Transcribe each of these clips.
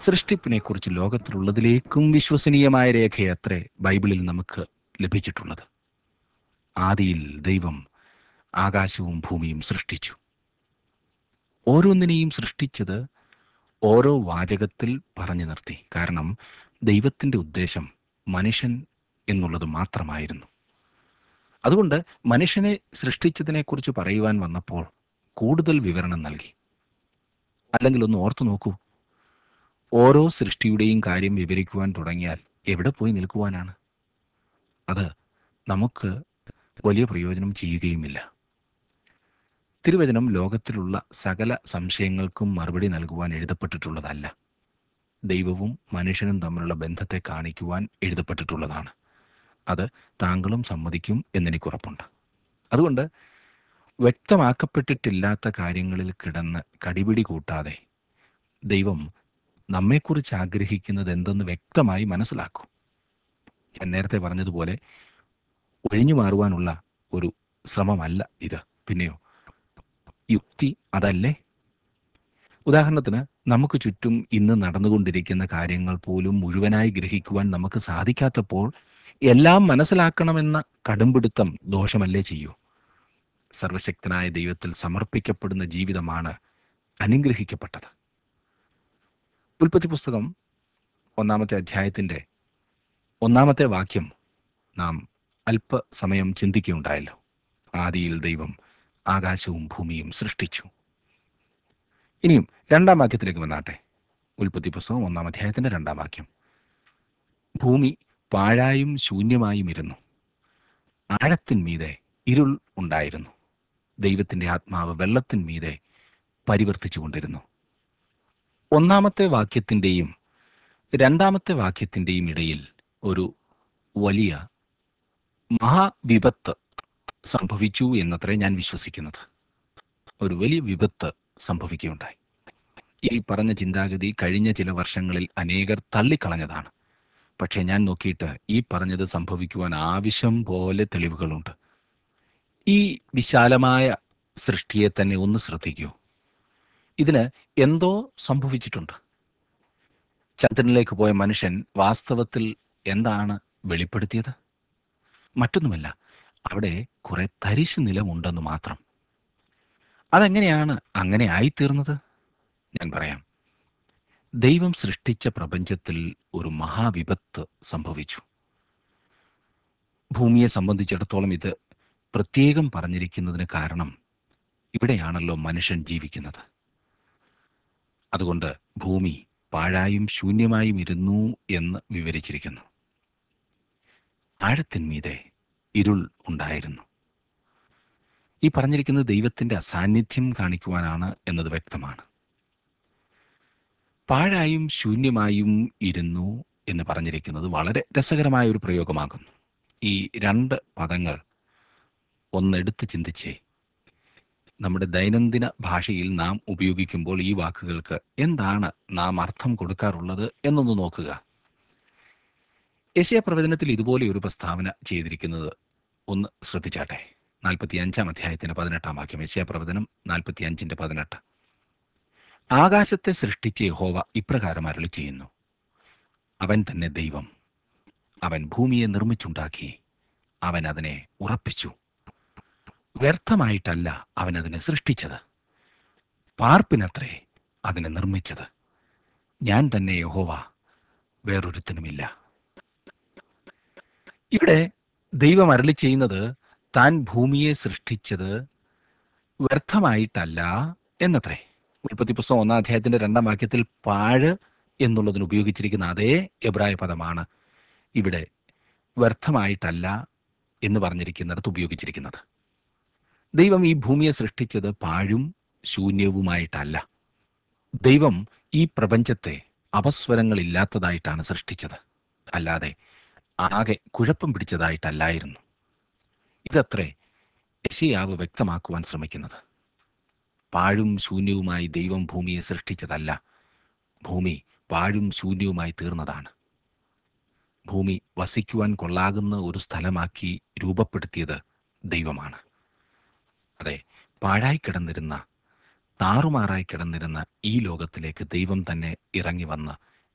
സൃഷ്ടിപ്പിനെക്കുറിച്ച് ലോകത്തിലുള്ളതിലേക്കും വിശ്വസനീയമായ രേഖയത്രേ ബൈബിളിൽ നമുക്ക് ലഭിച്ചിട്ടുള്ളത് ആദിയിൽ ദൈവം ആകാശവും ഭൂമിയും സൃഷ്ടിച്ചു ഓരോന്നിനെയും സൃഷ്ടിച്ചത് ഓരോ വാചകത്തിൽ പറഞ്ഞു നിർത്തി കാരണം ദൈവത്തിൻ്റെ ഉദ്ദേശം മനുഷ്യൻ എന്നുള്ളത് മാത്രമായിരുന്നു അതുകൊണ്ട് മനുഷ്യനെ സൃഷ്ടിച്ചതിനെക്കുറിച്ച് പറയുവാൻ വന്നപ്പോൾ കൂടുതൽ വിവരണം നൽകി അല്ലെങ്കിൽ ഒന്ന് ഓർത്തു നോക്കൂ ഓരോ സൃഷ്ടിയുടെയും കാര്യം വിവരിക്കുവാൻ തുടങ്ങിയാൽ എവിടെ പോയി നിൽക്കുവാനാണ് അത് നമുക്ക് വലിയ പ്രയോജനം ചെയ്യുകയുമില്ല തിരുവചനം ലോകത്തിലുള്ള സകല സംശയങ്ങൾക്കും മറുപടി നൽകുവാൻ എഴുതപ്പെട്ടിട്ടുള്ളതല്ല ദൈവവും മനുഷ്യനും തമ്മിലുള്ള ബന്ധത്തെ കാണിക്കുവാൻ എഴുതപ്പെട്ടിട്ടുള്ളതാണ് അത് താങ്കളും സമ്മതിക്കും എന്നെനിക്കുറപ്പുണ്ട് അതുകൊണ്ട് വ്യക്തമാക്കപ്പെട്ടിട്ടില്ലാത്ത കാര്യങ്ങളിൽ കിടന്ന് കടിപിടി കൂട്ടാതെ ദൈവം നമ്മെക്കുറിച്ച് ആഗ്രഹിക്കുന്നത് എന്തെന്ന് വ്യക്തമായി മനസ്സിലാക്കൂ ഞാൻ നേരത്തെ പറഞ്ഞതുപോലെ ഒഴിഞ്ഞു മാറുവാനുള്ള ഒരു ശ്രമമല്ല ഇത് പിന്നെയോ യുക്തി അതല്ലേ ഉദാഹരണത്തിന് നമുക്ക് ചുറ്റും ഇന്ന് നടന്നുകൊണ്ടിരിക്കുന്ന കാര്യങ്ങൾ പോലും മുഴുവനായി ഗ്രഹിക്കുവാൻ നമുക്ക് സാധിക്കാത്തപ്പോൾ എല്ലാം മനസ്സിലാക്കണമെന്ന കടുംപിടുത്തം ദോഷമല്ലേ ചെയ്യൂ സർവശക്തനായ ദൈവത്തിൽ സമർപ്പിക്കപ്പെടുന്ന ജീവിതമാണ് അനുഗ്രഹിക്കപ്പെട്ടത് ഉൽപ്പത്തി പുസ്തകം ഒന്നാമത്തെ അധ്യായത്തിൻ്റെ ഒന്നാമത്തെ വാക്യം നാം അല്പസമയം ചിന്തിക്കുകയുണ്ടായല്ലോ ആദിയിൽ ദൈവം ആകാശവും ഭൂമിയും സൃഷ്ടിച്ചു ഇനിയും രണ്ടാം വാക്യത്തിലേക്ക് വന്നാട്ടെ ഉൽപ്പത്തി പുസ്തകം ഒന്നാം അധ്യായത്തിന്റെ രണ്ടാം വാക്യം ഭൂമി പാഴായും ശൂന്യമായും ഇരുന്നു ആഴത്തിന്മീതെ ഇരുൾ ഉണ്ടായിരുന്നു ദൈവത്തിന്റെ ആത്മാവ് വെള്ളത്തിന്മീതെ പരിവർത്തിച്ചു കൊണ്ടിരുന്നു ഒന്നാമത്തെ വാക്യത്തിൻ്റെയും രണ്ടാമത്തെ വാക്യത്തിൻ്റെയും ഇടയിൽ ഒരു വലിയ മഹാവിപത്ത് സംഭവിച്ചു എന്നത്രേ ഞാൻ വിശ്വസിക്കുന്നത് ഒരു വലിയ വിപത്ത് സംഭവിക്കുകയുണ്ടായി ഈ പറഞ്ഞ ചിന്താഗതി കഴിഞ്ഞ ചില വർഷങ്ങളിൽ അനേകർ തള്ളിക്കളഞ്ഞതാണ് പക്ഷേ ഞാൻ നോക്കിയിട്ട് ഈ പറഞ്ഞത് സംഭവിക്കുവാൻ ആവശ്യം പോലെ തെളിവുകളുണ്ട് ഈ വിശാലമായ സൃഷ്ടിയെ തന്നെ ഒന്ന് ശ്രദ്ധിക്കൂ ഇതിന് എന്തോ സംഭവിച്ചിട്ടുണ്ട് ചന്ദ്രനിലേക്ക് പോയ മനുഷ്യൻ വാസ്തവത്തിൽ എന്താണ് വെളിപ്പെടുത്തിയത് മറ്റൊന്നുമല്ല അവിടെ കുറെ തരിശു നിലമുണ്ടെന്ന് മാത്രം അതെങ്ങനെയാണ് അങ്ങനെ ആയിത്തീർന്നത് ഞാൻ പറയാം ദൈവം സൃഷ്ടിച്ച പ്രപഞ്ചത്തിൽ ഒരു മഹാവിപത്ത് സംഭവിച്ചു ഭൂമിയെ സംബന്ധിച്ചിടത്തോളം ഇത് പ്രത്യേകം പറഞ്ഞിരിക്കുന്നതിന് കാരണം ഇവിടെയാണല്ലോ മനുഷ്യൻ ജീവിക്കുന്നത് അതുകൊണ്ട് ഭൂമി പാഴായും ശൂന്യമായും ഇരുന്നു എന്ന് വിവരിച്ചിരിക്കുന്നു ആഴത്തിന്മീതെ ഇരുൾ ഉണ്ടായിരുന്നു ഈ പറഞ്ഞിരിക്കുന്നത് ദൈവത്തിന്റെ അസാന്നിധ്യം കാണിക്കുവാനാണ് എന്നത് വ്യക്തമാണ് പാഴായും ശൂന്യമായും ഇരുന്നു എന്ന് പറഞ്ഞിരിക്കുന്നത് വളരെ രസകരമായ ഒരു പ്രയോഗമാകുന്നു ഈ രണ്ട് പദങ്ങൾ ഒന്നെടുത്ത് ചിന്തിച്ചേ നമ്മുടെ ദൈനംദിന ഭാഷയിൽ നാം ഉപയോഗിക്കുമ്പോൾ ഈ വാക്കുകൾക്ക് എന്താണ് നാം അർത്ഥം കൊടുക്കാറുള്ളത് എന്നൊന്ന് നോക്കുക യശയ പ്രവചനത്തിൽ ഇതുപോലെ ഒരു പ്രസ്താവന ചെയ്തിരിക്കുന്നത് ഒന്ന് ശ്രദ്ധിച്ചാട്ടെ നാൽപ്പത്തി അഞ്ചാം അധ്യായത്തിന്റെ പതിനെട്ടാം വാക്യം യശയ പ്രവചനം നാൽപ്പത്തി അഞ്ചിന്റെ പതിനെട്ട് ആകാശത്തെ സൃഷ്ടിച്ച യഹോവ ഇപ്രകാരം അരുളി ചെയ്യുന്നു അവൻ തന്നെ ദൈവം അവൻ ഭൂമിയെ നിർമ്മിച്ചുണ്ടാക്കി അവൻ അതിനെ ഉറപ്പിച്ചു വ്യർത്ഥമായിട്ടല്ല അവൻ അതിനെ സൃഷ്ടിച്ചത് പാർപ്പിനത്രേ അതിനെ നിർമ്മിച്ചത് ഞാൻ തന്നെ യഹോവ വേറൊരുത്തനുമില്ല ഇവിടെ ദൈവം അരളി ചെയ്യുന്നത് താൻ ഭൂമിയെ സൃഷ്ടിച്ചത് വ്യർത്ഥമായിട്ടല്ല എന്നത്രേ ഉൽപ്പത്തി പുസ്തകം ഒന്നാം അധ്യായത്തിന്റെ രണ്ടാം വാക്യത്തിൽ പാഴ് എന്നുള്ളതിന് ഉപയോഗിച്ചിരിക്കുന്ന അതേ എബ്രായ പദമാണ് ഇവിടെ വ്യർത്ഥമായിട്ടല്ല എന്ന് പറഞ്ഞിരിക്കുന്നിടത്ത് ഉപയോഗിച്ചിരിക്കുന്നത് ദൈവം ഈ ഭൂമിയെ സൃഷ്ടിച്ചത് പാഴും ശൂന്യവുമായിട്ടല്ല ദൈവം ഈ പ്രപഞ്ചത്തെ അപസ്വരങ്ങളില്ലാത്തതായിട്ടാണ് സൃഷ്ടിച്ചത് അല്ലാതെ ആകെ കുഴപ്പം പിടിച്ചതായിട്ടല്ലായിരുന്നു ഇതത്രേ യശയാവ് വ്യക്തമാക്കുവാൻ ശ്രമിക്കുന്നത് പാഴും ശൂന്യവുമായി ദൈവം ഭൂമിയെ സൃഷ്ടിച്ചതല്ല ഭൂമി പാഴും ശൂന്യവുമായി തീർന്നതാണ് ഭൂമി വസിക്കുവാൻ കൊള്ളാകുന്ന ഒരു സ്ഥലമാക്കി രൂപപ്പെടുത്തിയത് ദൈവമാണ് അതെ പാഴായി കിടന്നിരുന്ന താറുമാറായി കിടന്നിരുന്ന ഈ ലോകത്തിലേക്ക് ദൈവം തന്നെ ഇറങ്ങി വന്ന്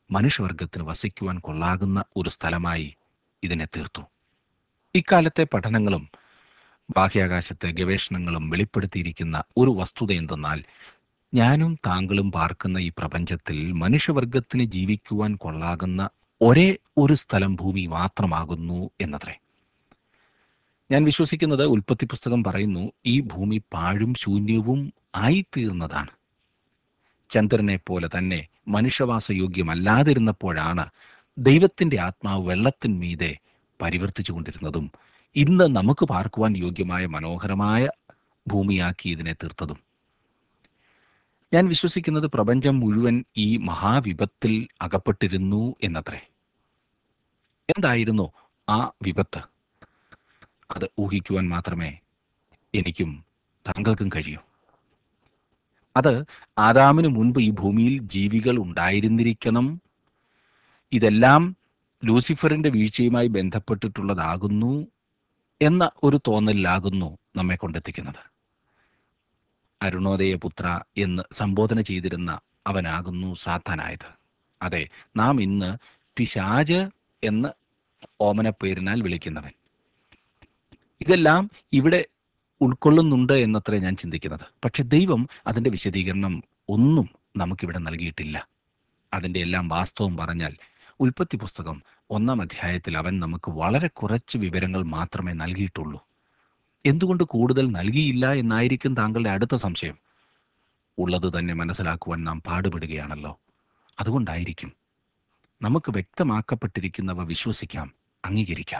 മനുഷ്യവർഗത്തിന് വസിക്കുവാൻ കൊള്ളാകുന്ന ഒരു സ്ഥലമായി ഇതിനെ തീർത്തു ഇക്കാലത്തെ പഠനങ്ങളും ബാഹ്യാകാശത്തെ ഗവേഷണങ്ങളും വെളിപ്പെടുത്തിയിരിക്കുന്ന ഒരു വസ്തുത എന്തെന്നാൽ ഞാനും താങ്കളും പാർക്കുന്ന ഈ പ്രപഞ്ചത്തിൽ മനുഷ്യവർഗത്തിന് ജീവിക്കുവാൻ കൊള്ളാകുന്ന ഒരേ ഒരു സ്ഥലം ഭൂമി മാത്രമാകുന്നു എന്നത്രേ ഞാൻ വിശ്വസിക്കുന്നത് ഉൽപ്പത്തി പുസ്തകം പറയുന്നു ഈ ഭൂമി പാഴും ശൂന്യവും ആയിത്തീർന്നതാണ് ചന്ദ്രനെ പോലെ തന്നെ മനുഷ്യവാസയോഗ്യമല്ലാതിരുന്നപ്പോഴാണ് ദൈവത്തിന്റെ ആത്മാവ് വെള്ളത്തിന്മീതെ പരിവർത്തിച്ചുകൊണ്ടിരുന്നതും ഇന്ന് നമുക്ക് പാർക്കുവാൻ യോഗ്യമായ മനോഹരമായ ഭൂമിയാക്കി ഇതിനെ തീർത്തതും ഞാൻ വിശ്വസിക്കുന്നത് പ്രപഞ്ചം മുഴുവൻ ഈ മഹാവിപത്തിൽ അകപ്പെട്ടിരുന്നു എന്നത്രേ എന്തായിരുന്നു ആ വിപത്ത് അത് ഊഹിക്കുവാൻ മാത്രമേ എനിക്കും താങ്കൾക്കും കഴിയൂ അത് ആദാമിന് മുൻപ് ഈ ഭൂമിയിൽ ജീവികൾ ഉണ്ടായിരുന്നിരിക്കണം ഇതെല്ലാം ലൂസിഫറിന്റെ വീഴ്ചയുമായി ബന്ധപ്പെട്ടിട്ടുള്ളതാകുന്നു എന്ന ഒരു തോന്നലിലാകുന്നു നമ്മെ കൊണ്ടെത്തിക്കുന്നത് അരുണോദയ പുത്ര എന്ന് സംബോധന ചെയ്തിരുന്ന അവനാകുന്നു സാത്താനായത് അതെ നാം ഇന്ന് പിശാജ് എന്ന് ഓമനപ്പേരിനാൽ വിളിക്കുന്നവൻ ഇതെല്ലാം ഇവിടെ ഉൾക്കൊള്ളുന്നുണ്ട് എന്നത്രേ ഞാൻ ചിന്തിക്കുന്നത് പക്ഷെ ദൈവം അതിന്റെ വിശദീകരണം ഒന്നും നമുക്കിവിടെ നൽകിയിട്ടില്ല അതിന്റെ എല്ലാം വാസ്തവം പറഞ്ഞാൽ ഉൽപ്പത്തി പുസ്തകം ഒന്നാം അധ്യായത്തിൽ അവൻ നമുക്ക് വളരെ കുറച്ച് വിവരങ്ങൾ മാത്രമേ നൽകിയിട്ടുള്ളൂ എന്തുകൊണ്ട് കൂടുതൽ നൽകിയില്ല എന്നായിരിക്കും താങ്കളുടെ അടുത്ത സംശയം ഉള്ളത് തന്നെ മനസ്സിലാക്കുവാൻ നാം പാടുപെടുകയാണല്ലോ അതുകൊണ്ടായിരിക്കും നമുക്ക് വ്യക്തമാക്കപ്പെട്ടിരിക്കുന്നവ വിശ്വസിക്കാം അംഗീകരിക്കാം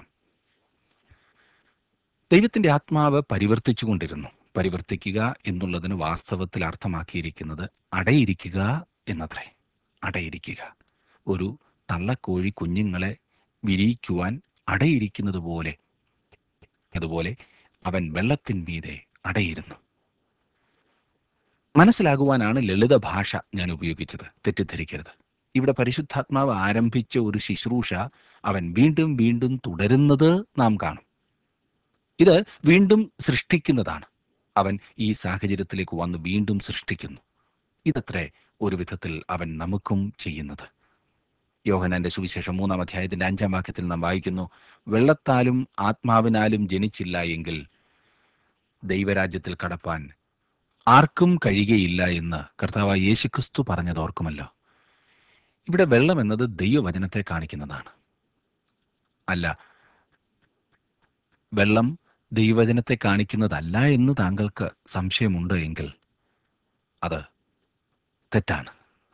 ദൈവത്തിന്റെ ആത്മാവ് പരിവർത്തിച്ചുകൊണ്ടിരുന്നു പരിവർത്തിക്കുക എന്നുള്ളതിന് വാസ്തവത്തിൽ അർത്ഥമാക്കിയിരിക്കുന്നത് അടയിരിക്കുക എന്നത്രേ അടയിരിക്കുക ഒരു തള്ളക്കോഴി കുഞ്ഞുങ്ങളെ വിരിയിക്കുവാൻ അടയിരിക്കുന്നത് പോലെ അതുപോലെ അവൻ വെള്ളത്തിന്മീതെ അടയിരുന്നു മനസ്സിലാകുവാനാണ് ലളിത ഭാഷ ഞാൻ ഉപയോഗിച്ചത് തെറ്റിദ്ധരിക്കരുത് ഇവിടെ പരിശുദ്ധാത്മാവ് ആരംഭിച്ച ഒരു ശുശ്രൂഷ അവൻ വീണ്ടും വീണ്ടും തുടരുന്നത് നാം കാണും ഇത് വീണ്ടും സൃഷ്ടിക്കുന്നതാണ് അവൻ ഈ സാഹചര്യത്തിലേക്ക് വന്ന് വീണ്ടും സൃഷ്ടിക്കുന്നു ഇതത്രേ ഒരു വിധത്തിൽ അവൻ നമുക്കും ചെയ്യുന്നത് യോഹനാന്റെ സുവിശേഷം മൂന്നാം അധ്യായത്തിന്റെ അഞ്ചാം വാക്യത്തിൽ നാം വായിക്കുന്നു വെള്ളത്താലും ആത്മാവിനാലും ജനിച്ചില്ല എങ്കിൽ ദൈവരാജ്യത്തിൽ കടപ്പാൻ ആർക്കും കഴിയുകയില്ല എന്ന് കർത്താവായ യേശുക്രിസ്തു പറഞ്ഞത് ഓർക്കുമല്ലോ ഇവിടെ വെള്ളം എന്നത് ദൈവവചനത്തെ കാണിക്കുന്നതാണ് അല്ല വെള്ളം ദൈവവചനത്തെ കാണിക്കുന്നതല്ല എന്ന് താങ്കൾക്ക് സംശയമുണ്ട് എങ്കിൽ അത് തെറ്റാണ്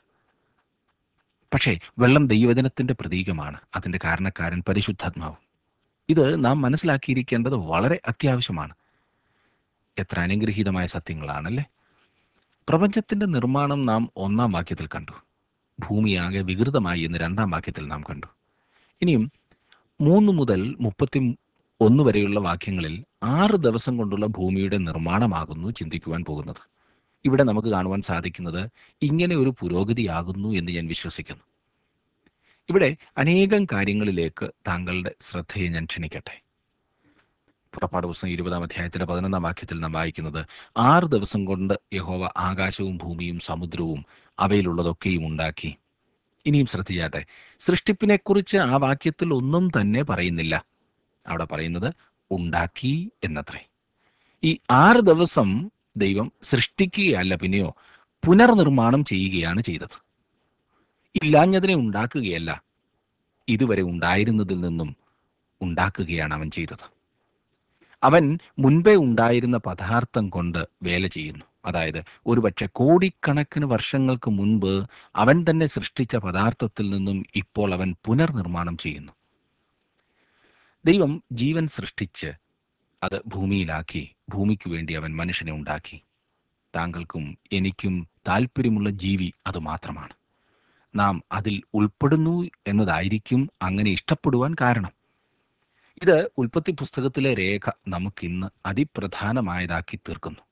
പക്ഷേ വെള്ളം ദൈവവചനത്തിന്റെ പ്രതീകമാണ് അതിന്റെ കാരണക്കാരൻ പരിശുദ്ധാത്മാവ് ഇത് നാം മനസ്സിലാക്കിയിരിക്കേണ്ടത് വളരെ അത്യാവശ്യമാണ് എത്ര അനുഗ്രഹീതമായ സത്യങ്ങളാണല്ലേ പ്രപഞ്ചത്തിന്റെ നിർമ്മാണം നാം ഒന്നാം വാക്യത്തിൽ കണ്ടു ഭൂമിയാകെ വികൃതമായി എന്ന് രണ്ടാം വാക്യത്തിൽ നാം കണ്ടു ഇനിയും മൂന്ന് മുതൽ മുപ്പത്തി ഒന്ന് വരെയുള്ള വാക്യങ്ങളിൽ ആറ് ദിവസം കൊണ്ടുള്ള ഭൂമിയുടെ നിർമ്മാണമാകുന്നു ചിന്തിക്കുവാൻ പോകുന്നത് ഇവിടെ നമുക്ക് കാണുവാൻ സാധിക്കുന്നത് ഇങ്ങനെ ഒരു പുരോഗതിയാകുന്നു എന്ന് ഞാൻ വിശ്വസിക്കുന്നു ഇവിടെ അനേകം കാര്യങ്ങളിലേക്ക് താങ്കളുടെ ശ്രദ്ധയെ ഞാൻ ക്ഷണിക്കട്ടെ പുറപ്പാട് പുസ്തകം ഇരുപതാം അധ്യായത്തിന്റെ പതിനൊന്നാം വാക്യത്തിൽ നാം വായിക്കുന്നത് ആറ് ദിവസം കൊണ്ട് യഹോവ ആകാശവും ഭൂമിയും സമുദ്രവും അവയിലുള്ളതൊക്കെയും ഉണ്ടാക്കി ഇനിയും ശ്രദ്ധിച്ചാട്ടെ സൃഷ്ടിപ്പിനെക്കുറിച്ച് ആ വാക്യത്തിൽ ഒന്നും തന്നെ പറയുന്നില്ല അവിടെ പറയുന്നത് ഉണ്ടാക്കി എന്നത്രേ ഈ ആറ് ദിവസം ദൈവം സൃഷ്ടിക്കുകയല്ല പിന്നെയോ പുനർനിർമ്മാണം ചെയ്യുകയാണ് ചെയ്തത് ഇല്ലാഞ്ഞതിനെ ഉണ്ടാക്കുകയല്ല ഇതുവരെ ഉണ്ടായിരുന്നതിൽ നിന്നും ഉണ്ടാക്കുകയാണ് അവൻ ചെയ്തത് അവൻ മുൻപേ ഉണ്ടായിരുന്ന പദാർത്ഥം കൊണ്ട് വേല ചെയ്യുന്നു അതായത് ഒരുപക്ഷെ കോടിക്കണക്കിന് വർഷങ്ങൾക്ക് മുൻപ് അവൻ തന്നെ സൃഷ്ടിച്ച പദാർത്ഥത്തിൽ നിന്നും ഇപ്പോൾ അവൻ പുനർനിർമ്മാണം ചെയ്യുന്നു ദൈവം ജീവൻ സൃഷ്ടിച്ച് അത് ഭൂമിയിലാക്കി ഭൂമിക്ക് വേണ്ടി അവൻ മനുഷ്യനെ ഉണ്ടാക്കി താങ്കൾക്കും എനിക്കും താല്പര്യമുള്ള ജീവി അത് മാത്രമാണ് നാം അതിൽ ഉൾപ്പെടുന്നു എന്നതായിരിക്കും അങ്ങനെ ഇഷ്ടപ്പെടുവാൻ കാരണം ഇത് ഉൽപ്പത്തി പുസ്തകത്തിലെ രേഖ നമുക്കിന്ന് അതിപ്രധാനമായതാക്കി തീർക്കുന്നു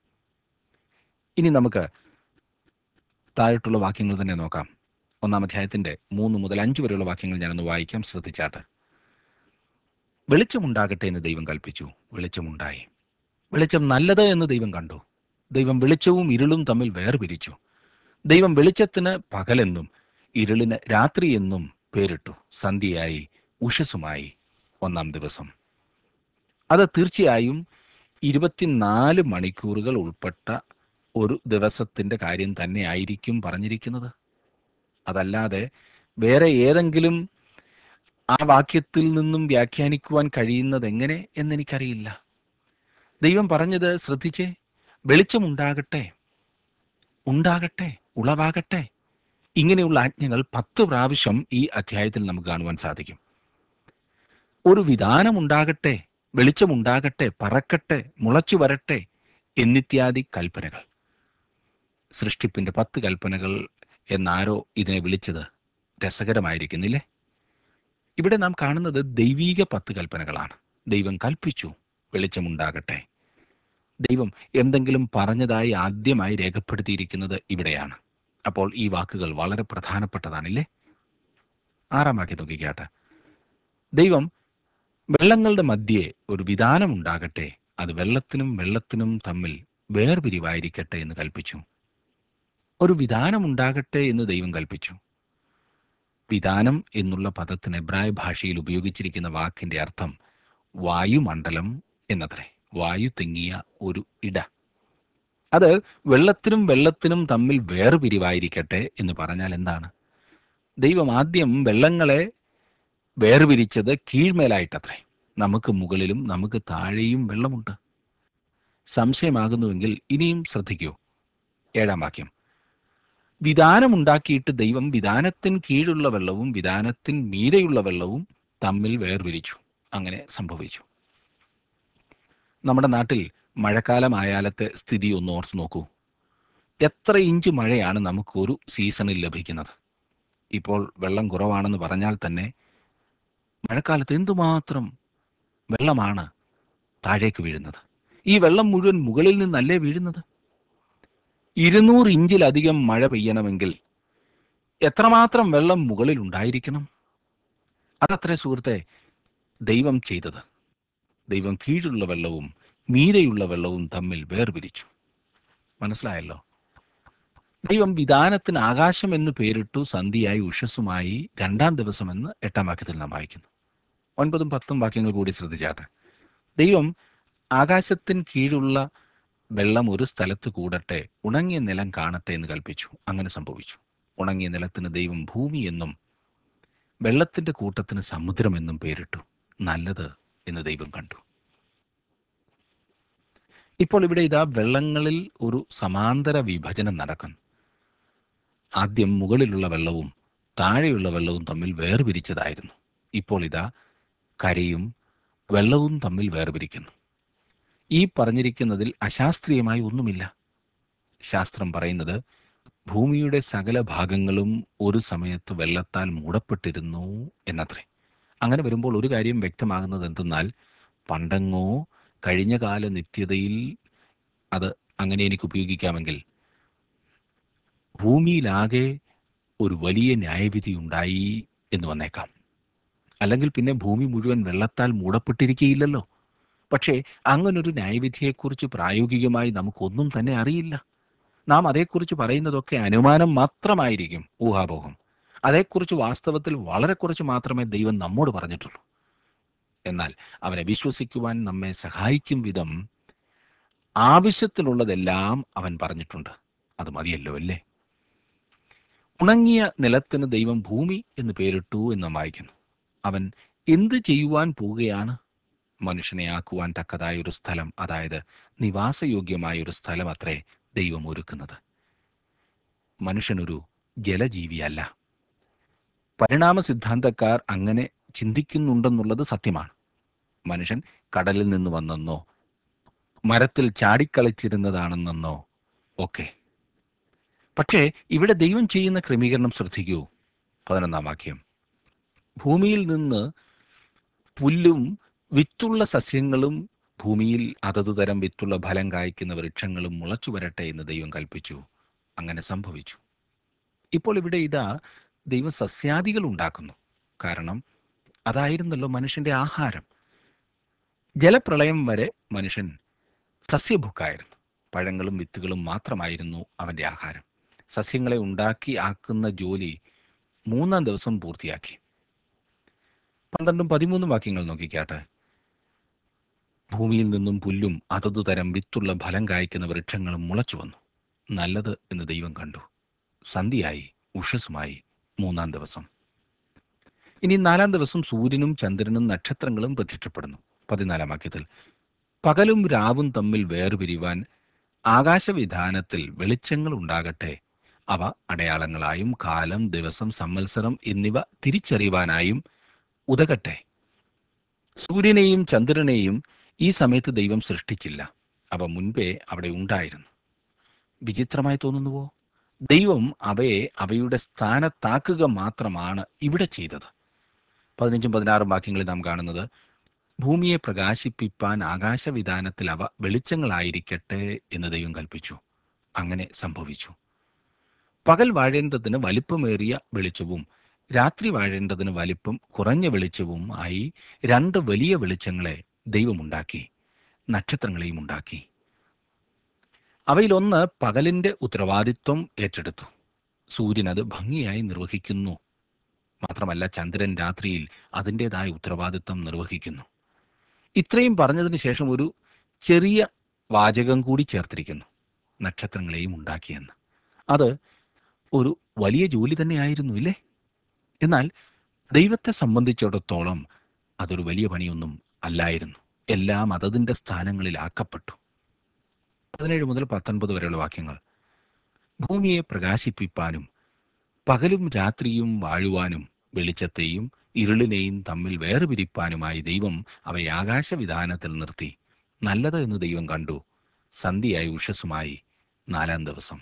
ഇനി നമുക്ക് താഴോട്ടുള്ള വാക്യങ്ങൾ തന്നെ നോക്കാം ഒന്നാം അധ്യായത്തിന്റെ മൂന്ന് മുതൽ അഞ്ച് വരെയുള്ള വാക്യങ്ങൾ ഞാനൊന്ന് വായിക്കാം ശ്രദ്ധിച്ചാട്ട് വെളിച്ചമുണ്ടാകട്ടെ എന്ന് ദൈവം കൽപ്പിച്ചു വെളിച്ചമുണ്ടായി വെളിച്ചം നല്ലത് എന്ന് ദൈവം കണ്ടു ദൈവം വെളിച്ചവും ഇരുളും തമ്മിൽ വേർപിരിച്ചു ദൈവം വെളിച്ചത്തിന് പകലെന്നും ഇരുളിന് രാത്രി എന്നും പേരിട്ടു സന്ധ്യയായി ഉഷസുമായി ഒന്നാം ദിവസം അത് തീർച്ചയായും ഇരുപത്തിനാല് മണിക്കൂറുകൾ ഉൾപ്പെട്ട ഒരു ദിവസത്തിൻ്റെ കാര്യം തന്നെ ആയിരിക്കും പറഞ്ഞിരിക്കുന്നത് അതല്ലാതെ വേറെ ഏതെങ്കിലും ആ വാക്യത്തിൽ നിന്നും വ്യാഖ്യാനിക്കുവാൻ കഴിയുന്നത് എങ്ങനെ എന്നെനിക്കറിയില്ല ദൈവം പറഞ്ഞത് ശ്രദ്ധിച്ചേ വെളിച്ചമുണ്ടാകട്ടെ ഉണ്ടാകട്ടെ ഉളവാകട്ടെ ഇങ്ങനെയുള്ള ആജ്ഞകൾ പത്ത് പ്രാവശ്യം ഈ അധ്യായത്തിൽ നമുക്ക് കാണുവാൻ സാധിക്കും ഒരു വിധാനമുണ്ടാകട്ടെ വെളിച്ചമുണ്ടാകട്ടെ പറക്കട്ടെ മുളച്ചു വരട്ടെ എന്നിത്യാദി കൽപ്പനകൾ സൃഷ്ടിപ്പിന്റെ പത്ത് കൽപ്പനകൾ എന്നാരോ ഇതിനെ വിളിച്ചത് രസകരമായിരിക്കുന്നില്ലേ ഇവിടെ നാം കാണുന്നത് ദൈവീക പത്ത് കൽപ്പനകളാണ് ദൈവം കൽപ്പിച്ചു വെളിച്ചമുണ്ടാകട്ടെ ദൈവം എന്തെങ്കിലും പറഞ്ഞതായി ആദ്യമായി രേഖപ്പെടുത്തിയിരിക്കുന്നത് ഇവിടെയാണ് അപ്പോൾ ഈ വാക്കുകൾ വളരെ പ്രധാനപ്പെട്ടതാണില്ലേ ആറാം വാക്യം നോക്കിക്കാട്ടെ ദൈവം വെള്ളങ്ങളുടെ മധ്യേ ഒരു വിധാനമുണ്ടാകട്ടെ അത് വെള്ളത്തിനും വെള്ളത്തിനും തമ്മിൽ വേർപിരിവായിരിക്കട്ടെ എന്ന് കൽപ്പിച്ചു ഒരു വിധാനമുണ്ടാകട്ടെ എന്ന് ദൈവം കൽപ്പിച്ചു വിധാനം എന്നുള്ള പദത്തിന് എബ്രായ ഭാഷയിൽ ഉപയോഗിച്ചിരിക്കുന്ന വാക്കിന്റെ അർത്ഥം വായുമണ്ഡലം എന്നത്രേ വായു തിങ്ങിയ ഒരു ഇട അത് വെള്ളത്തിനും വെള്ളത്തിനും തമ്മിൽ വേർപിരിവായിരിക്കട്ടെ എന്ന് പറഞ്ഞാൽ എന്താണ് ദൈവം ആദ്യം വെള്ളങ്ങളെ വേർപിരിച്ചത് കീഴ്മേലായിട്ടത്രേ നമുക്ക് മുകളിലും നമുക്ക് താഴെയും വെള്ളമുണ്ട് സംശയമാകുന്നുവെങ്കിൽ ഇനിയും ശ്രദ്ധിക്കൂ ഏഴാം വാക്യം വിധാനമുണ്ടാക്കിയിട്ട് ദൈവം വിധാനത്തിന് കീഴുള്ള വെള്ളവും വിധാനത്തിന് മീതെയുള്ള വെള്ളവും തമ്മിൽ വേർപിരിച്ചു അങ്ങനെ സംഭവിച്ചു നമ്മുടെ നാട്ടിൽ മഴക്കാലമായാലത്തെ സ്ഥിതി ഒന്ന് ഓർത്ത് നോക്കൂ എത്ര ഇഞ്ച് മഴയാണ് നമുക്ക് ഒരു സീസണിൽ ലഭിക്കുന്നത് ഇപ്പോൾ വെള്ളം കുറവാണെന്ന് പറഞ്ഞാൽ തന്നെ മഴക്കാലത്ത് എന്തുമാത്രം വെള്ളമാണ് താഴേക്ക് വീഴുന്നത് ഈ വെള്ളം മുഴുവൻ മുകളിൽ നിന്നല്ലേ വീഴുന്നത് ഇരുന്നൂറ് ഇഞ്ചിലധികം മഴ പെയ്യണമെങ്കിൽ എത്രമാത്രം വെള്ളം മുകളിൽ ഉണ്ടായിരിക്കണം അതത്രേ സുഹൃത്തെ ദൈവം ചെയ്തത് ദൈവം കീഴുള്ള വെള്ളവും മീരെയുള്ള വെള്ളവും തമ്മിൽ വേർപിരിച്ചു മനസ്സിലായല്ലോ ദൈവം വിധാനത്തിന് ആകാശം എന്ന് പേരിട്ടു സന്ധിയായി ഉഷസ്സുമായി രണ്ടാം ദിവസം എന്ന് എട്ടാം വാക്യത്തിൽ നാം വായിക്കുന്നു ഒൻപതും പത്തും വാക്യങ്ങൾ കൂടി ശ്രദ്ധിച്ചാട്ടെ ദൈവം ആകാശത്തിന് കീഴുള്ള വെള്ളം ഒരു സ്ഥലത്ത് കൂടട്ടെ ഉണങ്ങിയ നിലം കാണട്ടെ എന്ന് കൽപ്പിച്ചു അങ്ങനെ സംഭവിച്ചു ഉണങ്ങിയ നിലത്തിന് ദൈവം ഭൂമി എന്നും വെള്ളത്തിന്റെ കൂട്ടത്തിന് സമുദ്രം എന്നും പേരിട്ടു നല്ലത് എന്ന് ദൈവം കണ്ടു ഇപ്പോൾ ഇവിടെ ഇതാ വെള്ളങ്ങളിൽ ഒരു സമാന്തര വിഭജനം നടക്കുന്നു ആദ്യം മുകളിലുള്ള വെള്ളവും താഴെയുള്ള വെള്ളവും തമ്മിൽ വേർപിരിച്ചതായിരുന്നു ഇപ്പോൾ ഇതാ കരയും വെള്ളവും തമ്മിൽ വേർപിരിക്കുന്നു ഈ പറഞ്ഞിരിക്കുന്നതിൽ അശാസ്ത്രീയമായി ഒന്നുമില്ല ശാസ്ത്രം പറയുന്നത് ഭൂമിയുടെ സകല ഭാഗങ്ങളും ഒരു സമയത്ത് വെള്ളത്താൽ മൂടപ്പെട്ടിരുന്നു എന്നത്രേ അങ്ങനെ വരുമ്പോൾ ഒരു കാര്യം വ്യക്തമാകുന്നത് എന്തെന്നാൽ പണ്ടെങ്ങോ കഴിഞ്ഞ കാല നിത്യതയിൽ അത് അങ്ങനെ എനിക്ക് ഉപയോഗിക്കാമെങ്കിൽ ഭൂമിയിലാകെ ഒരു വലിയ ന്യായവിധി ഉണ്ടായി എന്ന് വന്നേക്കാം അല്ലെങ്കിൽ പിന്നെ ഭൂമി മുഴുവൻ വെള്ളത്താൽ മൂടപ്പെട്ടിരിക്കുകയില്ലല്ലോ പക്ഷേ അങ്ങനൊരു ന്യായവിധിയെക്കുറിച്ച് പ്രായോഗികമായി നമുക്കൊന്നും തന്നെ അറിയില്ല നാം അതേക്കുറിച്ച് പറയുന്നതൊക്കെ അനുമാനം മാത്രമായിരിക്കും ഊഹാപോഹം അതേക്കുറിച്ച് വാസ്തവത്തിൽ വളരെ കുറച്ച് മാത്രമേ ദൈവം നമ്മോട് പറഞ്ഞിട്ടുള്ളൂ എന്നാൽ അവനെ വിശ്വസിക്കുവാൻ നമ്മെ സഹായിക്കും വിധം ആവശ്യത്തിനുള്ളതെല്ലാം അവൻ പറഞ്ഞിട്ടുണ്ട് അത് മതിയല്ലോ അല്ലേ ഉണങ്ങിയ നിലത്തിന് ദൈവം ഭൂമി എന്ന് പേരിട്ടു എന്ന് നാം വായിക്കുന്നു അവൻ എന്ത് ചെയ്യുവാൻ പോവുകയാണ് മനുഷ്യനെ ആക്കുവാൻ തക്കതായ ഒരു സ്ഥലം അതായത് നിവാസയോഗ്യമായ ഒരു സ്ഥലം അത്രേ ദൈവം ഒരുക്കുന്നത് മനുഷ്യനൊരു ജലജീവിയല്ല പരിണാമ സിദ്ധാന്തക്കാർ അങ്ങനെ ചിന്തിക്കുന്നുണ്ടെന്നുള്ളത് സത്യമാണ് മനുഷ്യൻ കടലിൽ നിന്ന് വന്നെന്നോ മരത്തിൽ ചാടിക്കളിച്ചിരുന്നതാണെന്നെന്നോ ഒക്കെ പക്ഷേ ഇവിടെ ദൈവം ചെയ്യുന്ന ക്രമീകരണം ശ്രദ്ധിക്കൂ പതിനൊന്നാം വാക്യം ഭൂമിയിൽ നിന്ന് പുല്ലും വിത്തുള്ള സസ്യങ്ങളും ഭൂമിയിൽ അതത് തരം വിത്തുള്ള ഫലം കായ്ക്കുന്ന വൃക്ഷങ്ങളും മുളച്ചു വരട്ടെ എന്ന് ദൈവം കൽപ്പിച്ചു അങ്ങനെ സംഭവിച്ചു ഇപ്പോൾ ഇവിടെ ഇതാ ദൈവം സസ്യാദികൾ ഉണ്ടാക്കുന്നു കാരണം അതായിരുന്നല്ലോ മനുഷ്യന്റെ ആഹാരം ജലപ്രളയം വരെ മനുഷ്യൻ സസ്യഭുക്കായിരുന്നു പഴങ്ങളും വിത്തുകളും മാത്രമായിരുന്നു അവന്റെ ആഹാരം സസ്യങ്ങളെ ഉണ്ടാക്കി ആക്കുന്ന ജോലി മൂന്നാം ദിവസം പൂർത്തിയാക്കി പന്ത്രണ്ടും പതിമൂന്നും വാക്യങ്ങൾ നോക്കിക്കാട്ടെ ഭൂമിയിൽ നിന്നും പുല്ലും അതതു തരം വിത്തുള്ള ഫലം കായ്ക്കുന്ന വൃക്ഷങ്ങളും മുളച്ചു വന്നു നല്ലത് എന്ന് ദൈവം കണ്ടു സന്ധ്യയായി ഉഷസ്സുമായി മൂന്നാം ദിവസം ഇനി നാലാം ദിവസം സൂര്യനും ചന്ദ്രനും നക്ഷത്രങ്ങളും പ്രത്യക്ഷപ്പെടുന്നു പതിനാലാം വാക്യത്തിൽ പകലും രാവും തമ്മിൽ വേർപിരിവാൻ ആകാശവിധാനത്തിൽ വെളിച്ചങ്ങൾ ഉണ്ടാകട്ടെ അവ അടയാളങ്ങളായും കാലം ദിവസം സംവത്സരം എന്നിവ തിരിച്ചറിയുവാനായും ഉതകട്ടെ സൂര്യനെയും ചന്ദ്രനെയും ഈ സമയത്ത് ദൈവം സൃഷ്ടിച്ചില്ല അവ മുൻപേ അവിടെ ഉണ്ടായിരുന്നു വിചിത്രമായി തോന്നുന്നുവോ ദൈവം അവയെ അവയുടെ സ്ഥാനത്താക്കുക മാത്രമാണ് ഇവിടെ ചെയ്തത് പതിനഞ്ചും പതിനാറും വാക്യങ്ങളിൽ നാം കാണുന്നത് ഭൂമിയെ പ്രകാശിപ്പിപ്പാൻ ആകാശവിധാനത്തിൽ അവ വെളിച്ചങ്ങളായിരിക്കട്ടെ എന്ന് ദൈവം കൽപ്പിച്ചു അങ്ങനെ സംഭവിച്ചു പകൽ വാഴേണ്ടതിന് വലിപ്പമേറിയ വെളിച്ചവും രാത്രി വാഴേണ്ടതിന് വലിപ്പം കുറഞ്ഞ വെളിച്ചവും ആയി രണ്ട് വലിയ വെളിച്ചങ്ങളെ ദൈവമുണ്ടാക്കി നക്ഷത്രങ്ങളെയും ഉണ്ടാക്കി അവയിലൊന്ന് പകലിന്റെ ഉത്തരവാദിത്വം ഏറ്റെടുത്തു സൂര്യൻ അത് ഭംഗിയായി നിർവഹിക്കുന്നു മാത്രമല്ല ചന്ദ്രൻ രാത്രിയിൽ അതിൻ്റെതായ ഉത്തരവാദിത്വം നിർവഹിക്കുന്നു ഇത്രയും പറഞ്ഞതിന് ശേഷം ഒരു ചെറിയ വാചകം കൂടി ചേർത്തിരിക്കുന്നു നക്ഷത്രങ്ങളെയും ഉണ്ടാക്കിയെന്ന് അത് ഒരു വലിയ ജോലി തന്നെയായിരുന്നു ഇല്ലേ എന്നാൽ ദൈവത്തെ സംബന്ധിച്ചിടത്തോളം അതൊരു വലിയ പണിയൊന്നും അല്ലായിരുന്നു എല്ലാം അതതിൻ്റെ സ്ഥാനങ്ങളിലാക്കപ്പെട്ടു പതിനേഴ് മുതൽ പത്തൊൻപത് വരെയുള്ള വാക്യങ്ങൾ ഭൂമിയെ പ്രകാശിപ്പിപ്പാനും പകലും രാത്രിയും വാഴുവാനും വെളിച്ചത്തെയും ഇരുളിനെയും തമ്മിൽ വേർപിരിപ്പാനുമായി ദൈവം അവയെ ആകാശവിധാനത്തിൽ നിർത്തി നല്ലത് എന്ന് ദൈവം കണ്ടു സന്ധ്യയായി ഉഷസ്സുമായി നാലാം ദിവസം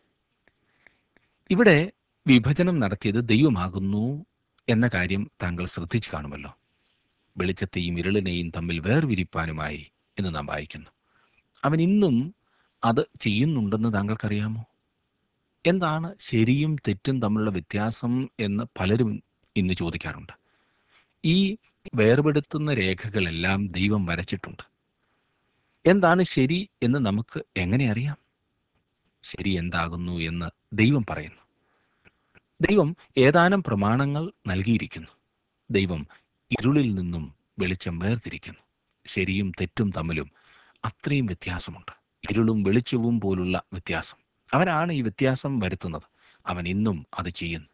ഇവിടെ വിഭജനം നടത്തിയത് ദൈവമാകുന്നു എന്ന കാര്യം താങ്കൾ ശ്രദ്ധിച്ചു കാണുമല്ലോ വെളിച്ചത്തെയും ഇരുളിനെയും തമ്മിൽ വേർവിരിപ്പാനുമായി എന്ന് നാം വായിക്കുന്നു അവൻ ഇന്നും അത് ചെയ്യുന്നുണ്ടെന്ന് താങ്കൾക്കറിയാമോ എന്താണ് ശരിയും തെറ്റും തമ്മിലുള്ള വ്യത്യാസം എന്ന് പലരും ഇന്ന് ചോദിക്കാറുണ്ട് ഈ വേർപെടുത്തുന്ന രേഖകളെല്ലാം ദൈവം വരച്ചിട്ടുണ്ട് എന്താണ് ശരി എന്ന് നമുക്ക് എങ്ങനെ അറിയാം ശരി എന്താകുന്നു എന്ന് ദൈവം പറയുന്നു ദൈവം ഏതാനും പ്രമാണങ്ങൾ നൽകിയിരിക്കുന്നു ദൈവം ഇരുളിൽ നിന്നും വെളിച്ചം വേർതിരിക്കുന്നു ശരിയും തെറ്റും തമ്മിലും അത്രയും വ്യത്യാസമുണ്ട് ഇരുളും വെളിച്ചവും പോലുള്ള വ്യത്യാസം അവനാണ് ഈ വ്യത്യാസം വരുത്തുന്നത് അവൻ ഇന്നും അത് ചെയ്യുന്നു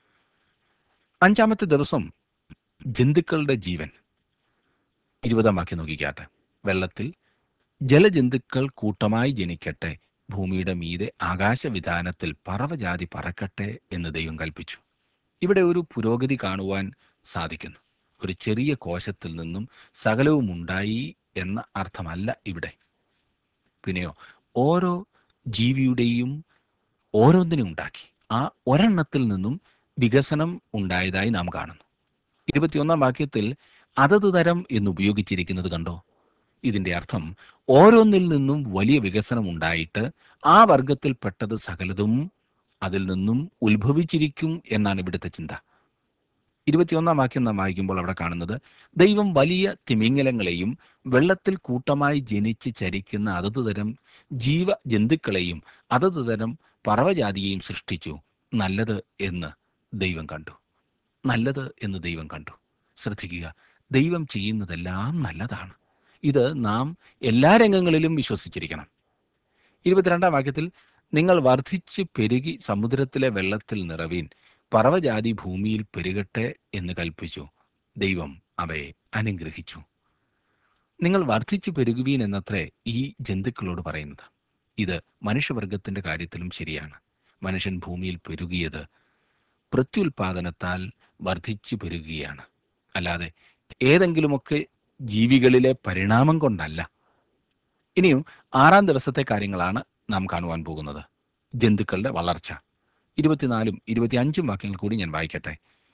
അഞ്ചാമത്തെ ദിവസം ജന്തുക്കളുടെ ജീവൻ ഇരുപതാം വാക്യം നോക്കിക്കാട്ടെ വെള്ളത്തിൽ ജലജന്തുക്കൾ കൂട്ടമായി ജനിക്കട്ടെ ഭൂമിയുടെ മീതെ ആകാശവിധാനത്തിൽ പറവജാതി പറക്കട്ടെ എന്ന് ദൈവം കൽപ്പിച്ചു ഇവിടെ ഒരു പുരോഗതി കാണുവാൻ സാധിക്കുന്നു ഒരു ചെറിയ കോശത്തിൽ നിന്നും സകലവും ഉണ്ടായി എന്ന അർത്ഥമല്ല ഇവിടെ പിന്നെയോ ഓരോ ജീവിയുടെയും ഓരോന്നിനും ഉണ്ടാക്കി ആ ഒരെണ്ണത്തിൽ നിന്നും വികസനം ഉണ്ടായതായി നാം കാണുന്നു ഇരുപത്തിയൊന്നാം വാക്യത്തിൽ അതത് തരം എന്ന് ഉപയോഗിച്ചിരിക്കുന്നത് കണ്ടോ ഇതിന്റെ അർത്ഥം ഓരോന്നിൽ നിന്നും വലിയ വികസനം ഉണ്ടായിട്ട് ആ വർഗത്തിൽപ്പെട്ടത് സകലതും അതിൽ നിന്നും ഉത്ഭവിച്ചിരിക്കും എന്നാണ് ഇവിടുത്തെ ചിന്ത ഇരുപത്തിയൊന്നാം വാക്യം നാം വായിക്കുമ്പോൾ അവിടെ കാണുന്നത് ദൈവം വലിയ തിമിംഗലങ്ങളെയും വെള്ളത്തിൽ കൂട്ടമായി ജനിച്ച് ചരിക്കുന്ന അതത് തരം ജീവജന്തുക്കളെയും അതത് തരം പറവജാതിയെയും സൃഷ്ടിച്ചു നല്ലത് എന്ന് ദൈവം കണ്ടു നല്ലത് എന്ന് ദൈവം കണ്ടു ശ്രദ്ധിക്കുക ദൈവം ചെയ്യുന്നതെല്ലാം നല്ലതാണ് ഇത് നാം എല്ലാ രംഗങ്ങളിലും വിശ്വസിച്ചിരിക്കണം ഇരുപത്തിരണ്ടാം വാക്യത്തിൽ നിങ്ങൾ വർദ്ധിച്ച് പെരുകി സമുദ്രത്തിലെ വെള്ളത്തിൽ നിറവീൻ പറവജാതി ഭൂമിയിൽ പെരുകട്ടെ എന്ന് കൽപ്പിച്ചു ദൈവം അവയെ അനുഗ്രഹിച്ചു നിങ്ങൾ വർദ്ധിച്ചു പെരുകുവീൻ എന്നത്രേ ഈ ജന്തുക്കളോട് പറയുന്നത് ഇത് മനുഷ്യവർഗത്തിന്റെ കാര്യത്തിലും ശരിയാണ് മനുഷ്യൻ ഭൂമിയിൽ പെരുകിയത് പ്രത്യുൽപാദനത്താൽ വർദ്ധിച്ചു പെരുകുകയാണ് അല്ലാതെ ഏതെങ്കിലുമൊക്കെ ജീവികളിലെ പരിണാമം കൊണ്ടല്ല ഇനിയും ആറാം ദിവസത്തെ കാര്യങ്ങളാണ് നാം കാണുവാൻ പോകുന്നത് ജന്തുക്കളുടെ വളർച്ച ഇരുപത്തിനാലും ഇരുപത്തിയഞ്ചും വാക്യങ്ങൾ കൂടി ഞാൻ വായിക്കട്ടെ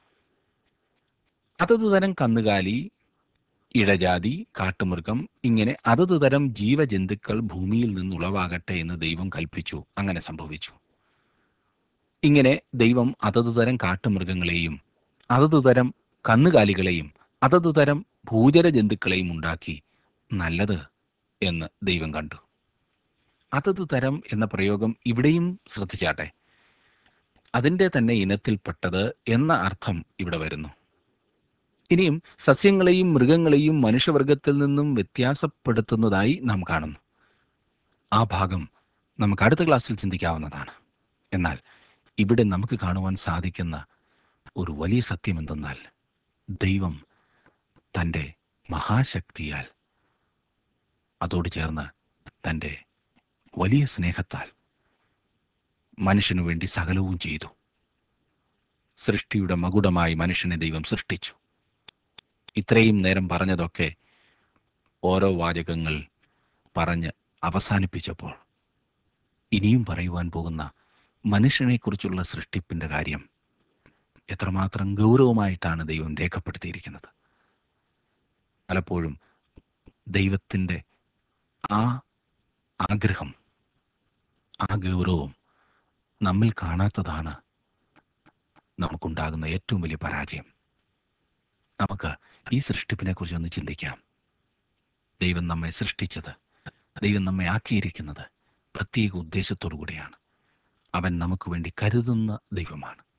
അതത് തരം കന്നുകാലി ഇഴജാതി കാട്ടുമൃഗം ഇങ്ങനെ അതത് തരം ജീവജന്തുക്കൾ ഭൂമിയിൽ നിന്നുളവാകട്ടെ എന്ന് ദൈവം കൽപ്പിച്ചു അങ്ങനെ സംഭവിച്ചു ഇങ്ങനെ ദൈവം അതത് തരം കാട്ടുമൃഗങ്ങളെയും അതത് തരം കന്നുകാലികളെയും അതത് തരം ഭൂചര ജന്തുക്കളെയും ഉണ്ടാക്കി നല്ലത് എന്ന് ദൈവം കണ്ടു അതത് തരം എന്ന പ്രയോഗം ഇവിടെയും ശ്രദ്ധിച്ചാട്ടെ അതിൻ്റെ തന്നെ ഇനത്തിൽപ്പെട്ടത് എന്ന അർത്ഥം ഇവിടെ വരുന്നു ഇനിയും സസ്യങ്ങളെയും മൃഗങ്ങളെയും മനുഷ്യവർഗത്തിൽ നിന്നും വ്യത്യാസപ്പെടുത്തുന്നതായി നാം കാണുന്നു ആ ഭാഗം നമുക്ക് അടുത്ത ക്ലാസ്സിൽ ചിന്തിക്കാവുന്നതാണ് എന്നാൽ ഇവിടെ നമുക്ക് കാണുവാൻ സാധിക്കുന്ന ഒരു വലിയ സത്യം എന്തെന്നാൽ ദൈവം തൻ്റെ മഹാശക്തിയാൽ അതോട് ചേർന്ന് തൻ്റെ വലിയ സ്നേഹത്താൽ മനുഷ്യനു വേണ്ടി സകലവും ചെയ്തു സൃഷ്ടിയുടെ മകുടമായി മനുഷ്യനെ ദൈവം സൃഷ്ടിച്ചു ഇത്രയും നേരം പറഞ്ഞതൊക്കെ ഓരോ വാചകങ്ങൾ പറഞ്ഞ് അവസാനിപ്പിച്ചപ്പോൾ ഇനിയും പറയുവാൻ പോകുന്ന മനുഷ്യനെക്കുറിച്ചുള്ള സൃഷ്ടിപ്പിൻ്റെ കാര്യം എത്രമാത്രം ഗൗരവമായിട്ടാണ് ദൈവം രേഖപ്പെടുത്തിയിരിക്കുന്നത് പലപ്പോഴും ദൈവത്തിൻ്റെ ആ ആഗ്രഹം ആ ഗൗരവം നമ്മിൽ കാണാത്തതാണ് നമുക്കുണ്ടാകുന്ന ഏറ്റവും വലിയ പരാജയം നമുക്ക് ഈ സൃഷ്ടിപ്പിനെ കുറിച്ച് ഒന്ന് ചിന്തിക്കാം ദൈവം നമ്മെ സൃഷ്ടിച്ചത് ദൈവം നമ്മെ ആക്കിയിരിക്കുന്നത് പ്രത്യേക ഉദ്ദേശത്തോടു കൂടിയാണ് അവൻ നമുക്ക് വേണ്ടി കരുതുന്ന ദൈവമാണ്